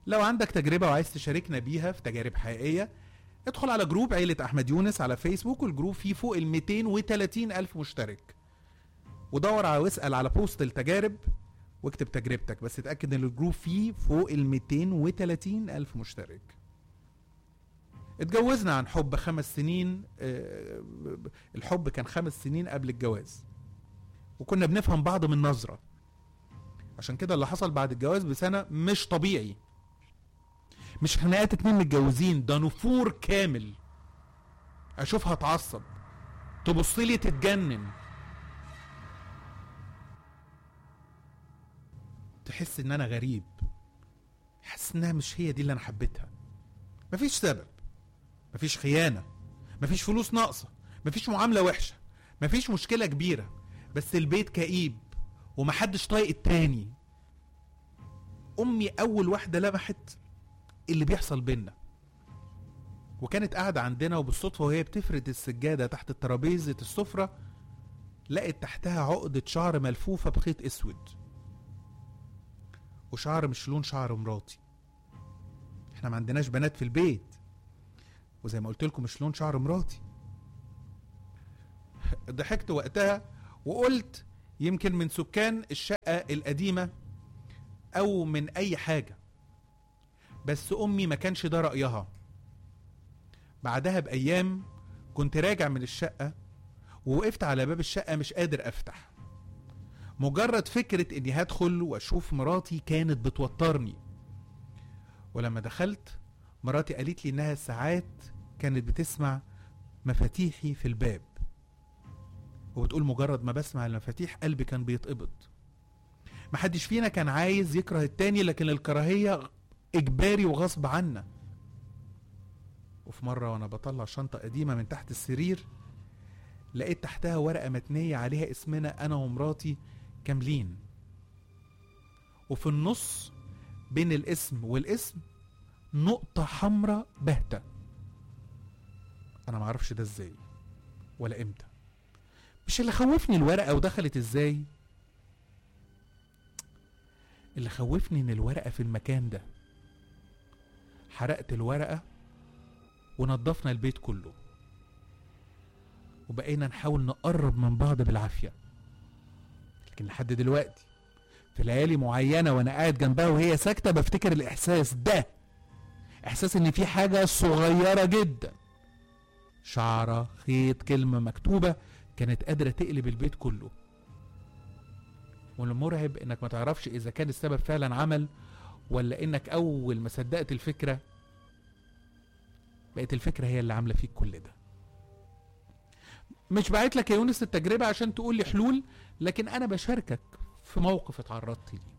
لو عندك تجربة وعايز تشاركنا بيها في تجارب حقيقية ادخل على جروب عيلة أحمد يونس على فيسبوك والجروب فيه فوق ال 230 ألف مشترك ودور على واسأل على بوست التجارب واكتب تجربتك بس اتأكد ان الجروب فيه فوق ال 230 ألف مشترك اتجوزنا عن حب خمس سنين آه، الحب كان خمس سنين قبل الجواز وكنا بنفهم بعض من نظرة عشان كده اللي حصل بعد الجواز بسنة مش طبيعي مش خناقات اتنين متجوزين ده نفور كامل اشوفها اتعصب تبص لي تتجنن تحس ان انا غريب حاسس انها مش هي دي اللي انا حبيتها مفيش سبب مفيش خيانة مفيش فلوس ناقصة مفيش معاملة وحشة مفيش مشكلة كبيرة بس البيت كئيب ومحدش طايق التاني امي اول واحدة لمحت اللي بيحصل بينا وكانت قاعدة عندنا وبالصدفة وهي بتفرد السجادة تحت ترابيزة السفرة لقت تحتها عقدة شعر ملفوفة بخيط اسود وشعر مش لون شعر مراتي احنا ما عندناش بنات في البيت وزي ما قلت لكم مش لون شعر مراتي ضحكت وقتها وقلت يمكن من سكان الشقة القديمة او من اي حاجة بس امي ما كانش ده رأيها بعدها بايام كنت راجع من الشقة ووقفت على باب الشقة مش قادر افتح مجرد فكرة اني هدخل واشوف مراتي كانت بتوترني ولما دخلت مراتي قالت لي انها ساعات كانت بتسمع مفاتيحي في الباب وبتقول مجرد ما بسمع المفاتيح قلبي كان بيتقبض محدش فينا كان عايز يكره التاني لكن الكراهية اجباري وغصب عنا وفي مرة وانا بطلع شنطة قديمة من تحت السرير لقيت تحتها ورقة متنية عليها اسمنا انا ومراتي كاملين وفي النص بين الاسم والاسم نقطة حمراء باهتة انا معرفش ده ازاي ولا امتى مش اللي خوفني الورقة ودخلت ازاي اللي خوفني ان الورقة في المكان ده حرقت الورقة ونضفنا البيت كله وبقينا نحاول نقرب من بعض بالعافية لكن لحد دلوقتي في ليالي معينة وانا قاعد جنبها وهي ساكتة بفتكر الاحساس ده احساس ان في حاجة صغيرة جدا شعرة خيط كلمة مكتوبة كانت قادرة تقلب البيت كله والمرعب انك ما تعرفش اذا كان السبب فعلا عمل ولا انك اول ما صدقت الفكرة بقت الفكرة هي اللي عاملة فيك كل ده مش بعت لك يا يونس التجربة عشان تقول لي حلول لكن انا بشاركك في موقف اتعرضت ليه